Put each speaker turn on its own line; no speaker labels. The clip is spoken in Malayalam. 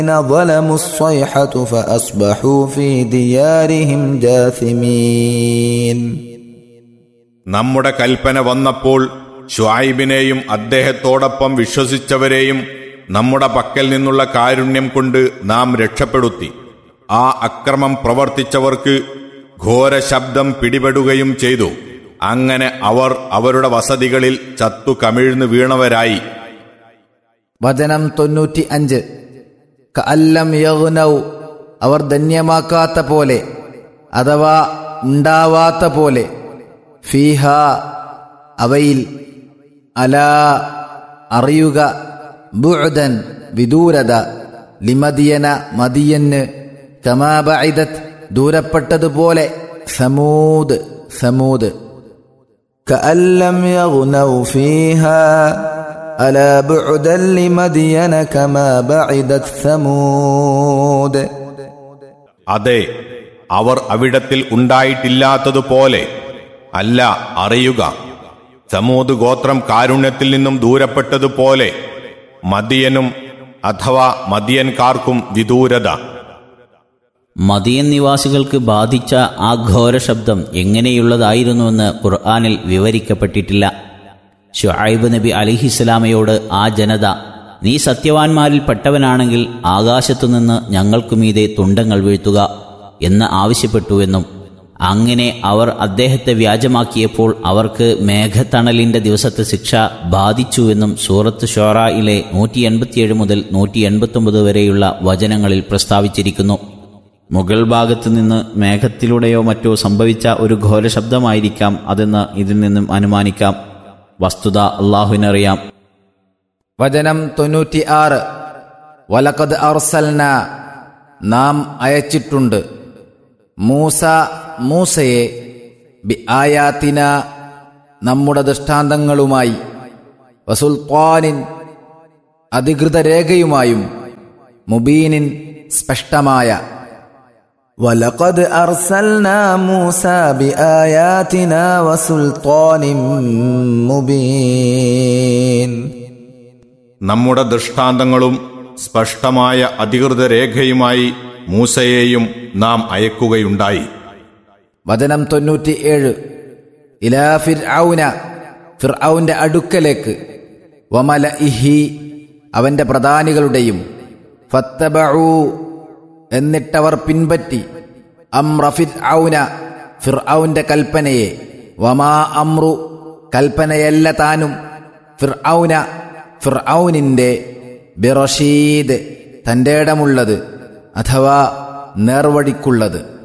ظلموا الصيحة فأصبحوا في ديارهم جاثمين
നമ്മുടെ കൽപ്പന വന്നപ്പോൾ ഷുഐബിനെയും അദ്ദേഹത്തോടൊപ്പം വിശ്വസിച്ചവരെയും നമ്മുടെ പക്കൽ നിന്നുള്ള കാരുണ്യം കൊണ്ട് നാം രക്ഷപ്പെടുത്തി ആ അക്രമം പ്രവർത്തിച്ചവർക്ക് ഘോര ശബ്ദം പിടിപെടുകയും ചെയ്തു അങ്ങനെ അവർ അവരുടെ വസതികളിൽ ചത്തു കമിഴ്ന്നു വീണവരായി
വചനം തൊണ്ണൂറ്റി അഞ്ച് കല്ലം യഗ്നൗ അവർ ധന്യമാക്കാത്ത പോലെ അഥവാ ഉണ്ടാവാത്ത പോലെ ഫീഹ അവയിൽ അലാ അറിയുക ബുഅദൻ വിദൂരത ലിമദിയന മദിയന് കമാബൈദത്ത് ദൂരപ്പെട്ടതുപോലെ സമൂദ് സമൂദ് كأن لم يغنوا فيها ألا بعدا لمدين كما بعدت ثمود
അതെ അവർ അവിടത്തിൽ ഉണ്ടായിട്ടില്ലാത്തതുപോലെ അല്ല അറിയുക സമൂത് ഗോത്രം കാരുണ്യത്തിൽ നിന്നും ദൂരപ്പെട്ടതുപോലെ മദിയനും അഥവാ മദിയൻകാർക്കും വിദൂരത
മദിയൻ നിവാസികൾക്ക് ബാധിച്ച ആ ഘോര ശബ്ദം എങ്ങനെയുള്ളതായിരുന്നുവെന്ന് ഖുർആാനിൽ വിവരിക്കപ്പെട്ടിട്ടില്ല ഷുഐബ് നബി അലിഹിസ്ലാമയോട് ആ ജനത നീ സത്യവാൻമാരിൽ പെട്ടവനാണെങ്കിൽ ആകാശത്തുനിന്ന് ഞങ്ങൾക്കുമീതെ തുണ്ടങ്ങൾ വീഴ്ത്തുക എന്ന് ആവശ്യപ്പെട്ടുവെന്നും അങ്ങനെ അവർ അദ്ദേഹത്തെ വ്യാജമാക്കിയപ്പോൾ അവർക്ക് മേഘത്തണലിന്റെ ദിവസത്തെ ശിക്ഷ ബാധിച്ചുവെന്നും സൂറത്ത് ഷോറയിലെ നൂറ്റി എൺപത്തിയേഴ് മുതൽ നൂറ്റി എൺപത്തൊമ്പത് വരെയുള്ള വചനങ്ങളിൽ പ്രസ്താവിച്ചിരിക്കുന്നു മുകൾ ഭാഗത്തു നിന്ന് മേഘത്തിലൂടെയോ മറ്റോ സംഭവിച്ച ഒരു ഘോര ശബ്ദമായിരിക്കാം അതെന്ന് ഇതിൽ നിന്നും അനുമാനിക്കാം വസ്തുത അള്ളാഹുവിനറിയാം
വചനം തൊണ്ണൂറ്റി ആറ് വലക്കത് അർസൽന നാം അയച്ചിട്ടുണ്ട് മൂസ മൂസയെ ബി ആയാത്തിന നമ്മുടെ ദൃഷ്ടാന്തങ്ങളുമായി വസുൽത്താനിൻ അധികൃത രേഖയുമായും മുബീനിൻ സ്പഷ്ടമായ ولقد أرسلنا موسى بآياتنا وسلطان مبين
നമ്മുടെ ദൃഷ്ടാന്തങ്ങളും സ്പഷ്ടമായ അധികൃത രേഖയുമായി മൂസയെയും നാം അയക്കുകയുണ്ടായി
വചനം തൊണ്ണൂറ്റി ഏഴ് ഇലാ ഫിർ ഔന ഫിർ ഔന്റെ അടുക്കലേക്ക് വമല ഇഹി അവന്റെ പ്രധാനികളുടെയും ഫത്തബഊ എന്നിട്ടവർ പിൻപറ്റി അമ്ര ഫിർ ഔന ഫിർ ഔന്റെ കൽപ്പനയെ വമാ അമ്രു കൽപ്പനയല്ല താനും ഫിർ ഔന ഫിർ ഔനിന്റെ ബിറഷീദ് തന്റെ ഇടമുള്ളത് അഥവാ നേർവഴിക്കുള്ളത്